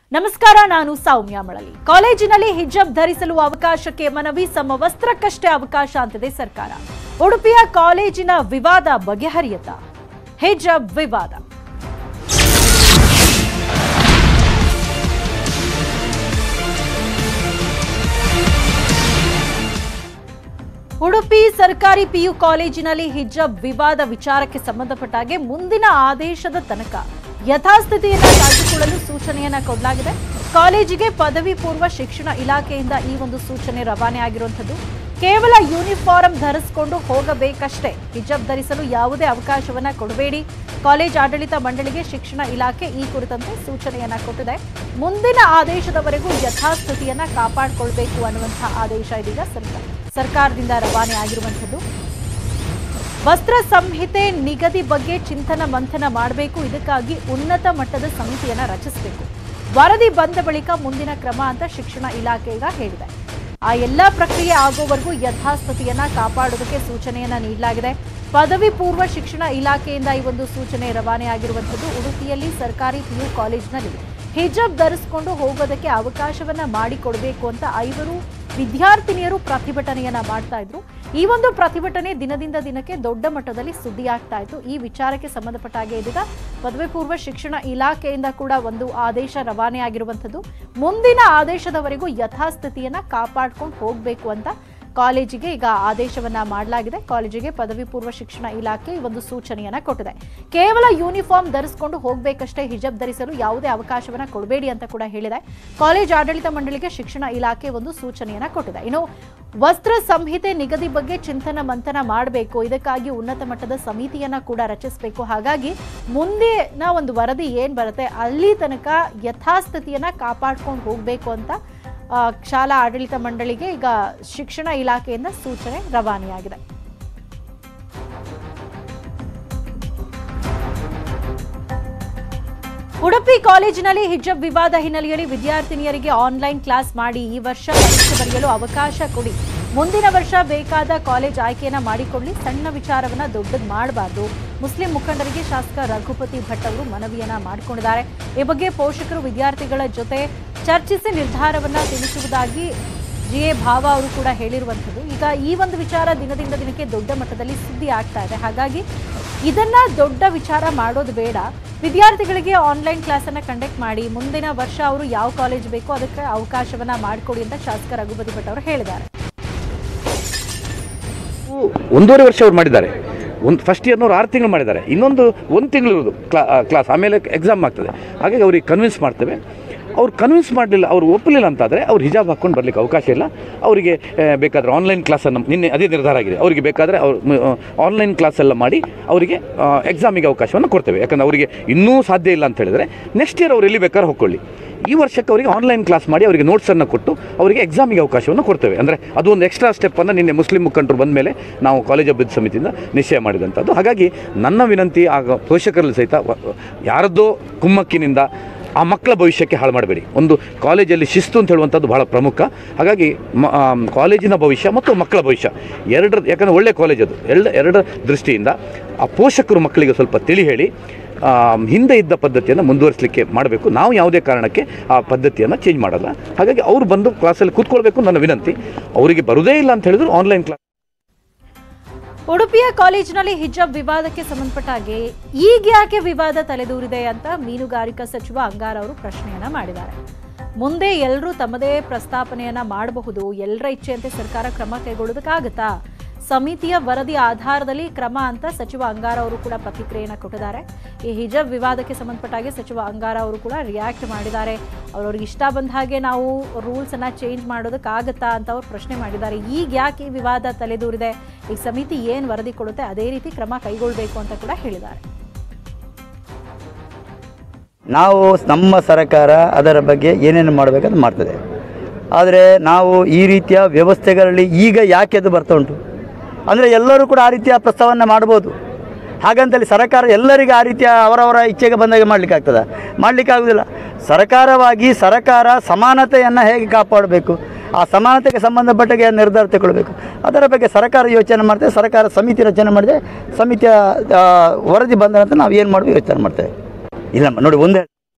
ನಮಸ್ಕಾರ ನಾನು ಸೌಮ್ಯ ಮಳಲಿ ಕಾಲೇಜಿನಲ್ಲಿ ಹಿಜಬ್ ಧರಿಸಲು ಅವಕಾಶಕ್ಕೆ ಮನವಿ ಸಮವಸ್ತ್ರಕ್ಕಷ್ಟೇ ಅವಕಾಶ ಅಂತಿದೆ ಸರ್ಕಾರ ಉಡುಪಿಯ ಕಾಲೇಜಿನ ವಿವಾದ ಬಗೆಹರಿಯತ್ತ ಹಿಜಬ್ ವಿವಾದ ಉಡುಪಿ ಸರ್ಕಾರಿ ಪಿಯು ಕಾಲೇಜಿನಲ್ಲಿ ಹಿಜಬ್ ವಿವಾದ ವಿಚಾರಕ್ಕೆ ಸಂಬಂಧಪಟ್ಟ ಹಾಗೆ ಮುಂದಿನ ಆದೇಶದ ತನಕ ಯಥಾಸ್ಥಿತಿಯನ್ನು ಕಾಯ್ದುಕೊಳ್ಳಲು ಸೂಚನೆಯನ್ನ ಕೊಡಲಾಗಿದೆ ಕಾಲೇಜಿಗೆ ಪದವಿ ಪೂರ್ವ ಶಿಕ್ಷಣ ಇಲಾಖೆಯಿಂದ ಈ ಒಂದು ಸೂಚನೆ ರವಾನೆ ಆಗಿರುವಂಥದ್ದು ಕೇವಲ ಯೂನಿಫಾರ್ಮ್ ಧರಿಸಿಕೊಂಡು ಹೋಗಬೇಕಷ್ಟೇ ಹಿಜಬ್ ಧರಿಸಲು ಯಾವುದೇ ಅವಕಾಶವನ್ನ ಕೊಡಬೇಡಿ ಕಾಲೇಜ್ ಆಡಳಿತ ಮಂಡಳಿಗೆ ಶಿಕ್ಷಣ ಇಲಾಖೆ ಈ ಕುರಿತಂತೆ ಸೂಚನೆಯನ್ನ ಕೊಟ್ಟಿದೆ ಮುಂದಿನ ಆದೇಶದವರೆಗೂ ಯಥಾಸ್ಥಿತಿಯನ್ನ ಕಾಪಾಡಿಕೊಳ್ಬೇಕು ಅನ್ನುವಂತಹ ಆದೇಶ ಇದೀಗ ಸರ್ಕಾರ ಸರ್ಕಾರದಿಂದ ರವಾನೆ ಆಗಿರುವಂಥದ್ದು ವಸ್ತ್ರ ಸಂಹಿತೆ ನಿಗದಿ ಬಗ್ಗೆ ಚಿಂತನ ಮಂಥನ ಮಾಡಬೇಕು ಇದಕ್ಕಾಗಿ ಉನ್ನತ ಮಟ್ಟದ ಸಮಿತಿಯನ್ನ ರಚಿಸಬೇಕು ವರದಿ ಬಂದ ಬಳಿಕ ಮುಂದಿನ ಕ್ರಮ ಅಂತ ಶಿಕ್ಷಣ ಇಲಾಖೆ ಈಗ ಹೇಳಿದೆ ಆ ಎಲ್ಲ ಪ್ರಕ್ರಿಯೆ ಆಗೋವರೆಗೂ ಯಥಾಸ್ಥಿತಿಯನ್ನ ಕಾಪಾಡೋದಕ್ಕೆ ಸೂಚನೆಯನ್ನ ನೀಡಲಾಗಿದೆ ಪದವಿ ಪೂರ್ವ ಶಿಕ್ಷಣ ಇಲಾಖೆಯಿಂದ ಈ ಒಂದು ಸೂಚನೆ ರವಾನೆ ಆಗಿರುವಂಥದ್ದು ಉಡುಪಿಯಲ್ಲಿ ಸರ್ಕಾರಿ ಪಿಯು ಕಾಲೇಜಿನಲ್ಲಿ ಹಿಜಬ್ ಧರಿಸಿಕೊಂಡು ಹೋಗೋದಕ್ಕೆ ಅವಕಾಶವನ್ನ ಮಾಡಿಕೊಡಬೇಕು ಅಂತ ಐವರು ವಿದ್ಯಾರ್ಥಿನಿಯರು ಪ್ರತಿಭಟನೆಯನ್ನ ಮಾಡ್ತಾ ಇದ್ರು ಈ ಒಂದು ಪ್ರತಿಭಟನೆ ದಿನದಿಂದ ದಿನಕ್ಕೆ ದೊಡ್ಡ ಮಟ್ಟದಲ್ಲಿ ಸುದ್ದಿ ಆಗ್ತಾ ಇತ್ತು ಈ ವಿಚಾರಕ್ಕೆ ಸಂಬಂಧಪಟ್ಟ ಹಾಗೆ ಇದೀಗ ಪದವಿ ಪೂರ್ವ ಶಿಕ್ಷಣ ಇಲಾಖೆಯಿಂದ ಕೂಡ ಒಂದು ಆದೇಶ ರವಾನೆ ಆಗಿರುವಂಥದ್ದು ಮುಂದಿನ ಆದೇಶದವರೆಗೂ ಯಥಾಸ್ಥಿತಿಯನ್ನ ಕಾಪಾಡ್ಕೊಂಡು ಹೋಗಬೇಕು ಅಂತ ಕಾಲೇಜಿಗೆ ಈಗ ಆದೇಶವನ್ನ ಮಾಡಲಾಗಿದೆ ಕಾಲೇಜಿಗೆ ಪದವಿ ಪೂರ್ವ ಶಿಕ್ಷಣ ಇಲಾಖೆ ಈ ಒಂದು ಸೂಚನೆಯನ್ನ ಕೊಟ್ಟಿದೆ ಕೇವಲ ಯೂನಿಫಾರ್ಮ್ ಧರಿಸಿಕೊಂಡು ಹೋಗಬೇಕಷ್ಟೇ ಹಿಜಬ್ ಧರಿಸಲು ಯಾವುದೇ ಅವಕಾಶವನ್ನ ಕೊಡಬೇಡಿ ಅಂತ ಕೂಡ ಹೇಳಿದೆ ಕಾಲೇಜ್ ಆಡಳಿತ ಮಂಡಳಿಗೆ ಶಿಕ್ಷಣ ಇಲಾಖೆ ಒಂದು ಸೂಚನೆಯನ್ನ ಕೊಟ್ಟಿದೆ ಇನ್ನು ವಸ್ತ್ರ ಸಂಹಿತೆ ನಿಗದಿ ಬಗ್ಗೆ ಚಿಂತನ ಮಂಥನ ಮಾಡಬೇಕು ಇದಕ್ಕಾಗಿ ಉನ್ನತ ಮಟ್ಟದ ಸಮಿತಿಯನ್ನ ಕೂಡ ರಚಿಸಬೇಕು ಹಾಗಾಗಿ ಮುಂದಿನ ಒಂದು ವರದಿ ಏನ್ ಬರುತ್ತೆ ಅಲ್ಲಿ ತನಕ ಯಥಾಸ್ಥಿತಿಯನ್ನ ಕಾಪಾಡ್ಕೊಂಡು ಹೋಗಬೇಕು ಅಂತ ಆ, ಶಾಲಾ ಆಡಳಿತ ಮಂಡಳಿಗೆ ಈಗ ಶಿಕ್ಷಣ ಇಲಾಖೆಯಿಂದ ಸೂಚನೆ ರವಾನೆಯಾಗಿದೆ ಉಡುಪಿ ಕಾಲೇಜಿನಲ್ಲಿ ಹಿಜಬ್ ವಿವಾದ ಹಿನ್ನೆಲೆಯಲ್ಲಿ ವಿದ್ಯಾರ್ಥಿನಿಯರಿಗೆ ಆನ್ಲೈನ್ ಕ್ಲಾಸ್ ಮಾಡಿ ಈ ವರ್ಷ ಪರೀಕ್ಷೆ ಬರೆಯಲು ಅವಕಾಶ ಕೊಡಿ ಮುಂದಿನ ವರ್ಷ ಬೇಕಾದ ಕಾಲೇಜ್ ಆಯ್ಕೆಯನ್ನ ಮಾಡಿಕೊಳ್ಳಿ ಸಣ್ಣ ವಿಚಾರವನ್ನ ದೊಡ್ಡದು ಮಾಡಬಾರ್ದು ಮುಸ್ಲಿಂ ಮುಖಂಡರಿಗೆ ಶಾಸಕ ರಘುಪತಿ ಭಟ್ ಅವರು ಮನವಿಯನ್ನ ಮಾಡಿಕೊಂಡಿದ್ದಾರೆ ಈ ಬಗ್ಗೆ ಪೋಷಕರು ವಿದ್ಯಾರ್ಥಿಗಳ ಜೊತೆ ಚರ್ಚಿಸಿ ನಿರ್ಧಾರವನ್ನ ತಿಳಿಸುವುದಾಗಿ ಜಿ ಎ ಭಾವ ಅವರು ಕೂಡ ಹೇಳಿರುವಂಥದ್ದು ಈಗ ಈ ಒಂದು ವಿಚಾರ ದಿನದಿಂದ ದಿನಕ್ಕೆ ದೊಡ್ಡ ಮಟ್ಟದಲ್ಲಿ ಸುದ್ದಿ ಆಗ್ತಾ ಇದೆ ಹಾಗಾಗಿ ಇದನ್ನ ದೊಡ್ಡ ವಿಚಾರ ಮಾಡೋದು ಬೇಡ ವಿದ್ಯಾರ್ಥಿಗಳಿಗೆ ಆನ್ಲೈನ್ ಕ್ಲಾಸ್ ಅನ್ನ ಕಂಡಕ್ಟ್ ಮಾಡಿ ಮುಂದಿನ ವರ್ಷ ಅವರು ಯಾವ ಕಾಲೇಜ್ ಬೇಕೋ ಅದಕ್ಕೆ ಅವಕಾಶವನ್ನ ಮಾಡಿಕೊಡಿ ಅಂತ ಶಾಸಕ ರಘುಪತಿ ಭಟ್ ಅವರು ಹೇಳಿದ್ದಾರೆ ಒಂದೂವರೆ ವರ್ಷ ಅವ್ರು ಮಾಡಿದ್ದಾರೆ ಒಂದು ಫಸ್ಟ್ ಇಯರ್ನವ್ರು ಆರು ತಿಂಗಳು ಮಾಡಿದ್ದಾರೆ ಇನ್ನೊಂದು ಒಂದು ತಿಂಗಳು ಇರೋದು ಕ್ಲಾ ಕ್ಲಾಸ್ ಆಮೇಲೆ ಎಕ್ಸಾಮ್ ಆಗ್ತದೆ ಹಾಗಾಗಿ ಅವ್ರಿಗೆ ಕನ್ವಿನ್ಸ್ ಮಾಡ್ತೇವೆ ಅವ್ರು ಕನ್ವಿನ್ಸ್ ಮಾಡಲಿಲ್ಲ ಅವ್ರು ಒಪ್ಪಲಿಲ್ಲ ಅಂತಾದರೆ ಅವ್ರು ಹಿಜಾಬ್ ಹಾಕ್ಕೊಂಡು ಬರಲಿಕ್ಕೆ ಅವಕಾಶ ಇಲ್ಲ ಅವರಿಗೆ ಬೇಕಾದರೆ ಆನ್ಲೈನ್ ಕ್ಲಾಸನ್ನು ನಿನ್ನೆ ಅದೇ ನಿರ್ಧಾರ ಆಗಿದೆ ಅವರಿಗೆ ಬೇಕಾದರೆ ಅವ್ರು ಆನ್ಲೈನ್ ಕ್ಲಾಸ್ ಎಲ್ಲ ಮಾಡಿ ಅವರಿಗೆ ಎಕ್ಸಾಮಿಗೆ ಅವಕಾಶವನ್ನು ಕೊಡ್ತೇವೆ ಯಾಕಂದರೆ ಅವರಿಗೆ ಇನ್ನೂ ಸಾಧ್ಯ ಇಲ್ಲ ಅಂತ ಹೇಳಿದರೆ ನೆಕ್ಸ್ಟ್ ಇಯರ್ ಅವ್ರು ಎಲ್ಲಿ ಬೇಕಾದ್ರೆ ಹೊಕ್ಕೊಳ್ಳಿ ಈ ವರ್ಷಕ್ಕೆ ಅವರಿಗೆ ಆನ್ಲೈನ್ ಕ್ಲಾಸ್ ಮಾಡಿ ಅವರಿಗೆ ನೋಟ್ಸನ್ನು ಕೊಟ್ಟು ಅವರಿಗೆ ಎಕ್ಸಾಮಿಗೆ ಅವಕಾಶವನ್ನು ಕೊಡ್ತೇವೆ ಅಂದರೆ ಅದು ಒಂದು ಎಕ್ಸ್ಟ್ರಾ ಸ್ಟೆಪ್ಪನ್ನು ನಿನ್ನೆ ಮುಸ್ಲಿಂ ಮುಖಂಡರು ಬಂದ ಮೇಲೆ ನಾವು ಕಾಲೇಜ್ ಅಭಿವೃದ್ಧಿ ಸಮಿತಿಯಿಂದ ನಿಶ್ಚಯ ಮಾಡಿದಂಥದ್ದು ಹಾಗಾಗಿ ನನ್ನ ವಿನಂತಿ ಆಗ ಪೋಷಕರಲ್ಲಿ ಸಹಿತ ವ- ಯಾರದ್ದೋ ಕುಮ್ಮಕ್ಕಿನಿಂದ ಆ ಮಕ್ಕಳ ಭವಿಷ್ಯಕ್ಕೆ ಹಾಳು ಮಾಡಬೇಡಿ ಒಂದು ಕಾಲೇಜಲ್ಲಿ ಶಿಸ್ತು ಅಂತ ಹೇಳುವಂಥದ್ದು ಬಹಳ ಪ್ರಮುಖ ಹಾಗಾಗಿ ಮ ಆಮ್, ಕಾಲೇಜಿನ ಭವಿಷ್ಯ ಮತ್ತು ಮಕ್ಕಳ ಭವಿಷ್ಯ ಎರಡರ ಯಾಕಂದರೆ ಒಳ್ಳೆ ಕಾಲೇಜ್ ಅದು ಎರಡು ಎರಡರ ದೃಷ್ಟಿಯಿಂದ ಆ ಪೋಷಕರು ಮಕ್ಕಳಿಗೆ ಸ್ವಲ್ಪ ತಿಳಿ ಹೇಳಿ ಆಮ್, ಹಿಂದೆ ಇದ್ದ ಪದ್ಧತಿಯನ್ನು ಮುಂದುವರಿಸಲಿಕ್ಕೆ ಮಾಡಬೇಕು ನಾವು ಯಾವುದೇ ಕಾರಣಕ್ಕೆ ಆ ಪದ್ಧತಿಯನ್ನು ಚೇಂಜ್ ಮಾಡಲ್ಲ ಹಾಗಾಗಿ ಅವರು ಬಂದು ಕ್ಲಾಸಲ್ಲಿ ಕೂತ್ಕೊಳ್ಬೇಕು ನನ್ನ ವಿನಂತಿ ಅವರಿಗೆ ಬರುವುದೇ ಇಲ್ಲ ಅಂತ ಹೇಳಿದ್ರು ಆನ್ಲೈನ್ ಕ್ಲಾಸ್ ಉಡುಪಿಯ ಕಾಲೇಜಿನಲ್ಲಿ ಹಿಜಬ್ ವಿವಾದಕ್ಕೆ ಸಂಬಂಧಪಟ್ಟ ಹಾಗೆ ಈಗ ಯಾಕೆ ವಿವಾದ ತಲೆದೂರಿದೆ ಅಂತ ಮೀನುಗಾರಿಕಾ ಸಚಿವ ಅಂಗಾರ ಅವರು ಪ್ರಶ್ನೆಯನ್ನ ಮಾಡಿದ್ದಾರೆ ಮುಂದೆ ಎಲ್ಲರೂ ತಮ್ಮದೇ ಪ್ರಸ್ತಾಪನೆಯನ್ನ ಮಾಡಬಹುದು ಎಲ್ಲರ ಇಚ್ಛೆಯಂತೆ ಸರ್ಕಾರ ಕ್ರಮ ಕೈಗೊಳ್ಳೋದಕ್ಕಾಗತ್ತಾ ಸಮಿತಿಯ ವರದಿ ಆಧಾರದಲ್ಲಿ ಕ್ರಮ ಅಂತ ಸಚಿವ ಅಂಗಾರ ಅವರು ಕೂಡ ಪ್ರತಿಕ್ರಿಯೆಯನ್ನ ಕೊಟ್ಟಿದ್ದಾರೆ ಈ ಹಿಜಬ್ ವಿವಾದಕ್ಕೆ ಸಂಬಂಧಪಟ್ಟ ಹಾಗೆ ಸಚಿವ ಅಂಗಾರ ಅವರು ಕೂಡ ರಿಯಾಕ್ಟ್ ಮಾಡಿದ್ದಾರೆ ಅವ್ರವ್ರಿಗೆ ಇಷ್ಟ ಬಂದ ಹಾಗೆ ನಾವು ರೂಲ್ಸ್ ಅನ್ನ ಚೇಂಜ್ ಮಾಡೋದಕ್ಕಾಗತ್ತಾ ಅಂತ ಅವ್ರು ಪ್ರಶ್ನೆ ಮಾಡಿದ್ದಾರೆ ಈಗ ಯಾಕೆ ಈ ವಿವಾದ ತಲೆದೂರಿದೆ ಈ ಸಮಿತಿ ಏನು ವರದಿ ಕೊಡುತ್ತೆ ಅದೇ ರೀತಿ ಕ್ರಮ ಕೈಗೊಳ್ಳಬೇಕು ಅಂತ ಕೂಡ ಹೇಳಿದ್ದಾರೆ ನಾವು ನಮ್ಮ ಸರ್ಕಾರ ಅದರ ಬಗ್ಗೆ ಏನೇನು ಮಾಡಬೇಕಂತ ಮಾಡ್ತದೆ ಆದರೆ ನಾವು ಈ ರೀತಿಯ ವ್ಯವಸ್ಥೆಗಳಲ್ಲಿ ಈಗ ಯಾಕೆ ಅದು ಬರ್ತಾ ಉಂಟು ಅಂದರೆ ಎಲ್ಲರೂ ಕೂಡ ಆ ರೀತಿಯ ಪ್ರಸ್ತಾವನೆ ಮಾಡ್ಬೋದು ಹಾಗಂತೇಳಿ ಸರ್ಕಾರ ಎಲ್ಲರಿಗೂ ಆ ರೀತಿಯ ಅವರವರ ಇಚ್ಛೆಗೆ ಬಂದಾಗ ಮಾಡಲಿಕ್ಕೆ ಆಗ್ತದೆ ಮಾಡಲಿಕ್ಕೆ ಆಗೋದಿಲ್ಲ ಸರ್ಕಾರವಾಗಿ ಸರ್ಕಾರ ಸಮಾನತೆಯನ್ನು ಹೇಗೆ ಕಾಪಾಡಬೇಕು ಆ ಸಮಾನತೆಗೆ ಸಂಬಂಧಪಟ್ಟಾಗೆ ನಿರ್ಧಾರ ತಗೊಳ್ಬೇಕು ಅದರ ಬಗ್ಗೆ ಸರ್ಕಾರ ಯೋಚನೆ ಮಾಡ್ತೇವೆ ಸರ್ಕಾರ ಸಮಿತಿ ರಚನೆ ಮಾಡಿದೆ ಸಮಿತಿಯ ಆ, ವರದಿ ಬಂದ ನಂತರ ನಾವು ಏನು ಮಾಡಬೇಕು ಯೋಚನೆ ಮಾಡ್ತೇವೆ ಇಲ್ಲ ನೋಡಿ ಒಂದೇ